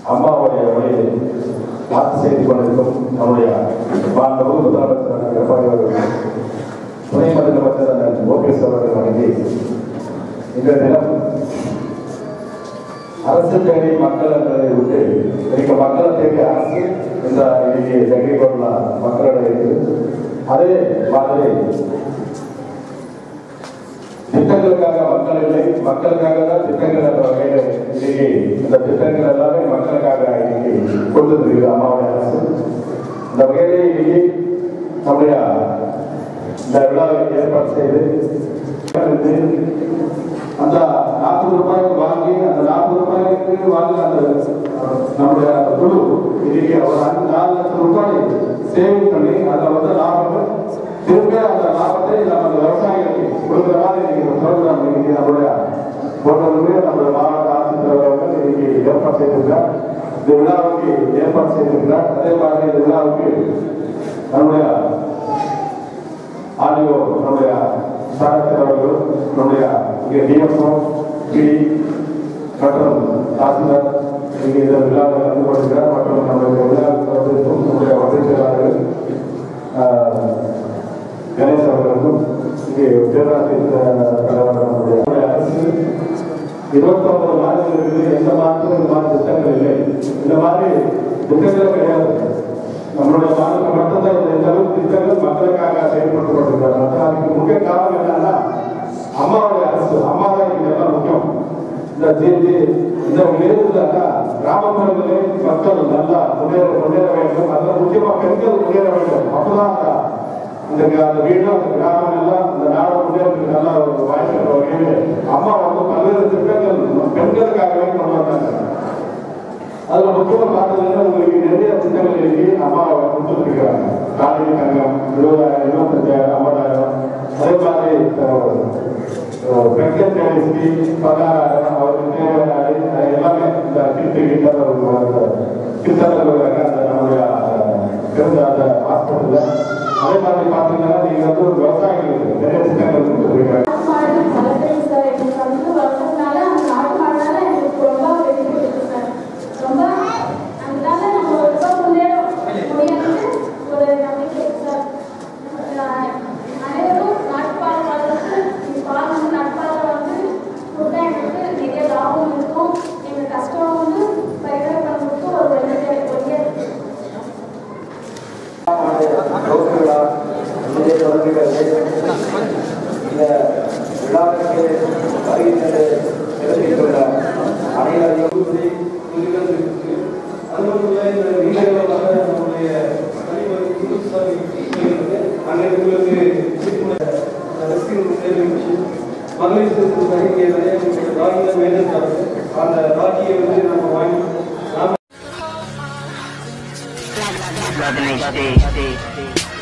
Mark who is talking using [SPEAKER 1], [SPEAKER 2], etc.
[SPEAKER 1] அம்மாவுடைய வழியை ஆட்சி செய்து கொண்டிருக்கும் நம்முடைய மாண்பு முதலமைச்சர் எடப்பாடி அவர்கள் துணை முதலமைச்சர் அண்ணன் ஓபிஎஸ் அவர்கள் வழங்கி இந்த தினம் அரசு தேடி மக்கள் என்பதை விட்டு இன்னைக்கு மக்களை தேடி அரசு என்ற இன்னைக்கு ஜெகரி கொள்ள மக்களிடையே இருக்குது அதே மாதிரி திட்டங்களுக்காக மக்கள் இல்லை மக்களுக்காக தான் திட்டங்கள் என்ற வகையில் இன்னைக்கு இந்த திட்டங்கள் எல்லாமே மக்களுக்காக இன்னைக்கு கொண்டு வருகிறது அம்மாவுடைய அரசு இந்த வகையிலே இன்னைக்கு நம்முடைய இந்த விழாவை ஏற்பாடு செய்து அந்த நாற்பது ரூபாய்க்கு வாங்கி அந்த நாற்பது ரூபாய்க்கு வாங்கி அந்த நம்முடைய அந்த குழு இன்னைக்கு ஒரு அஞ்சு நாலு லட்சம் ரூபாய் சேவிங் பண்ணி அதில் வந்து லாபம் திரும்ப அந்த லாபத்தை நம்ம அந்த விவசாயிகளுக்கு கொடுக்குற மாதிரி இன்னைக்கு இந்த ப்ரோக்ராம் இன்னைக்கு நம்மளுடைய போட்டவர்களுக்கு நம்முடைய மாவட்ட ஆட்சித்தலைவர் அவர்கள் இன்னைக்கு ஏற்பாடு செய்திருக்கிறார் இந்த விழாவுக்கு ஏற்பாடு செய்திருக்கிறார் அதே மாதிரி இந்த விழாவுக்கு நம்முடைய ஆடியோ நம்முடைய சாரத்தில் அவர்கள் நம்முடைய இங்கே டிஎஃப்ஓ பி மற்றும் தாசில்தார் இங்கே இந்த விழாவில் கலந்து கொள்கிறார் மற்றும் நம்முடைய விழாவில் கலந்திருக்கும் நம்முடைய வசதி செயலாளர்கள் ஆஹ், கணேஷ் அவர்களுக்கும் இங்கே பேராசிரியர் தலைவர் நம்முடைய நம்முடைய அரசு இருபத்தொன்பது மாநிலங்களுக்கு எந்த மாநிலத்திலும் இந்த மாதிரி திட்டங்கள் இல்லை இந்த மாதிரி திட்டங்களே கிடையாது நம்மளுடைய மாநிலம் மட்டும்தான் இந்த இந்த அளவுக்கு திட்டங்கள் மக்களுக்காக செயல்படுத்தப்பட்டிருக்கிறாங்க மற்ற அதுக்கு முக்கிய காரணம் என்னன்னா அம்மாவுடைய அரசு அம்மா தான் இதுக்கு எல்லாம் முக்கியம் இந்த ஜிஜி இந்த நேரத்துலன்னா கிராமப்புறங்களே மக்கள் நல்லா முன்னேற முன்னேற வேண்டும் அதில் முக்கியமா பெண்கள் முன்னேற வேண்டும் அப்பதான் அந்த இந்த க- அந்த வீடு அந்த கிராமம் எல்லாம் இந்த நாடு முன்னேறதுக்கு நல்ல ஒரு வாய்ப்பு என்ற வகையில் அம்மா வந்து பல்வேறு திட்டங்கள் பெண்களுக்காகவே கொண்டு வந்தாங்க அதுல முக்கியமா பார்த்ததுன்னா உங்களுக்கு நிறைய திட்டங்கள் இருக்கு அம்மா கொடுத்துருக்காங்க காலையில் தங்கம் இருபதாயிரம் இருபத்தஞ்சாயிரம் ஐம்பதாயிரம் அதே மாதிரி பிரெக்னன்ட் லேடிஸ்க்கு பதினாறாயிரம் அவருக்கு தேவையான அடி- அஹ் எல்லாமே இந்த கிட்டு கிட்ட கிட்டத்தில் அந்த நம்முடைய அஹ், பிறந்த அந்த ஹாஸ்பிட்டல்ல அதே மாதிரி பார்த்தீங்கன்னா நீங்க வந்து ஒரு விவசாயிகளுக்கு நிறைய திட்டங்கள் கொடுத்துருக்காங்க
[SPEAKER 2] மாடு வளர்த்தேன் சார் எனக்கு வந்து வளர்த்ததுனால அந்த நாட்டு மாடுனால எனக்கு ரொம்ப பெனிஃபிட் இருக்கு சார் ரொம்ப அதனால நம்ம ரொம்ப முன்னேற முடியாது ஒரு நம்பிக்கை இருக்கு சார் அஹ் அனைவரும் நாட்டுப்பால் வளர்த்து பால் வந்து நாட்டுப்பால் வந்து கொடுத்தா எங்களுக்கு நிறைய லாபம் இருக்கும் எங்கள் கஷ்டம் வந்து பரிகாரம் பண்ணுறதுக்கு ஒரு வழியாக வழியாக இருக்கு
[SPEAKER 3] துவக்க விழா இங்கே தொடங்குகிறது இந்த விழாவிற்கு வருகின்றது தெரிவித்துள்ள அனைவரையும்
[SPEAKER 4] அது மட்டும் இல்லை இந்த நீண்டகாலமாக நம்முடைய கனிமொழி குருசாமி அனைவர்களுக்கு மகளிர் சேர்த்து இங்கே நிறைய ராகில மேலும் அந்த ராகியை வந்து நம்ம வாங்கி நாம
[SPEAKER 5] Love HD.